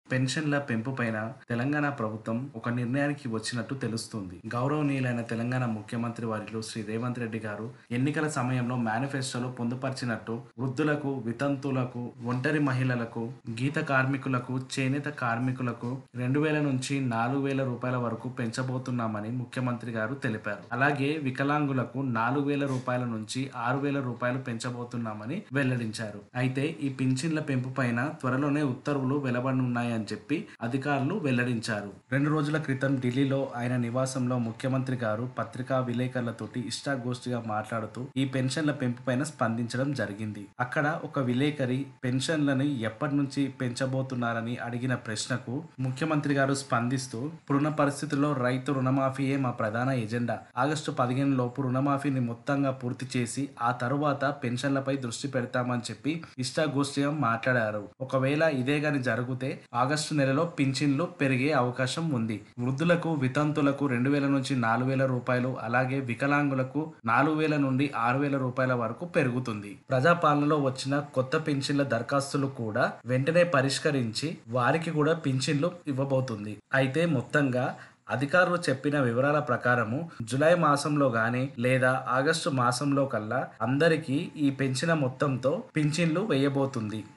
పెన్షన్ల పెంపు పైన తెలంగాణ ప్రభుత్వం ఒక నిర్ణయానికి వచ్చినట్టు తెలుస్తుంది గౌరవనీయులైన తెలంగాణ ముఖ్యమంత్రి వారిలో శ్రీ రేవంత్ రెడ్డి గారు ఎన్నికల సమయంలో మేనిఫెస్టోలో పొందుపరిచినట్టు వృద్ధులకు వితంతులకు ఒంటరి మహిళలకు గీత కార్మికులకు చేనేత కార్మికులకు రెండు వేల నుంచి నాలుగు వేల రూపాయల వరకు పెంచబోతున్నామని ముఖ్యమంత్రి గారు తెలిపారు అలాగే వికలాంగులకు నాలుగు వేల రూపాయల నుంచి ఆరు వేల రూపాయలు పెంచబోతున్నామని వెల్లడించారు అయితే ఈ పింఛన్ల పెంపు పైన త్వరలోనే ఉత్తర్వులు వెలువడనున్నాయని చెప్పి అధికారులు వెల్లడించారు రెండు రోజుల క్రితం ఢిల్లీలో ఆయన నివాసంలో ముఖ్యమంత్రి గారు పత్రికా విలేకరులతోటి ఇష్టాగోష్ఠిగా మాట్లాడుతూ ఈ పెన్షన్ల పెంపు పైన స్పందించడం జరిగింది అక్కడ ఒక విలేకరి పెన్షన్లని ఎప్పటి నుంచి పెంచబోతున్నారని అడిగిన ప్రశ్నకు ముఖ్యమంత్రి గారు స్పందిస్తూ ఇప్పుడున్న పరిస్థితుల్లో రైతు రుణమాఫీయే మా ప్రధాన ఎజెండా ఆగస్టు పదిహేను లోపు రుణమాఫీని మొత్తంగా పూర్తి చేసి ఆ తరువాత పెన్షన్లపై దృష్టి పెడతామని చెప్పి ఇష్టాగోష్ఠిగా మాట్లాడారు ఒకవేళ ఇదే గాని జరిగితే ఆగస్టు నెలలో పింఛన్లు పెరిగే అవకాశం ఉంది వృద్ధులకు వితంతులకు రెండు వేల నుంచి నాలుగు వేల రూపాయలు అలాగే వికలాంగులకు నాలుగు వేల నుండి ఆరు వేల రూపాయల వరకు పెరుగుతుంది ప్రజాపాలనలో వచ్చిన కొత్త పింఛన్ల దరఖాస్తులు కూడా వెంటనే పరిష్కరించి వారికి కూడా పింఛన్లు ఇవ్వబోతుంది అయితే మొత్తంగా అధికారులు చెప్పిన వివరాల ప్రకారము జులై మాసంలో గాని లేదా ఆగస్టు మాసంలో కల్లా అందరికీ ఈ పెంచిన మొత్తంతో పింఛన్లు వేయబోతుంది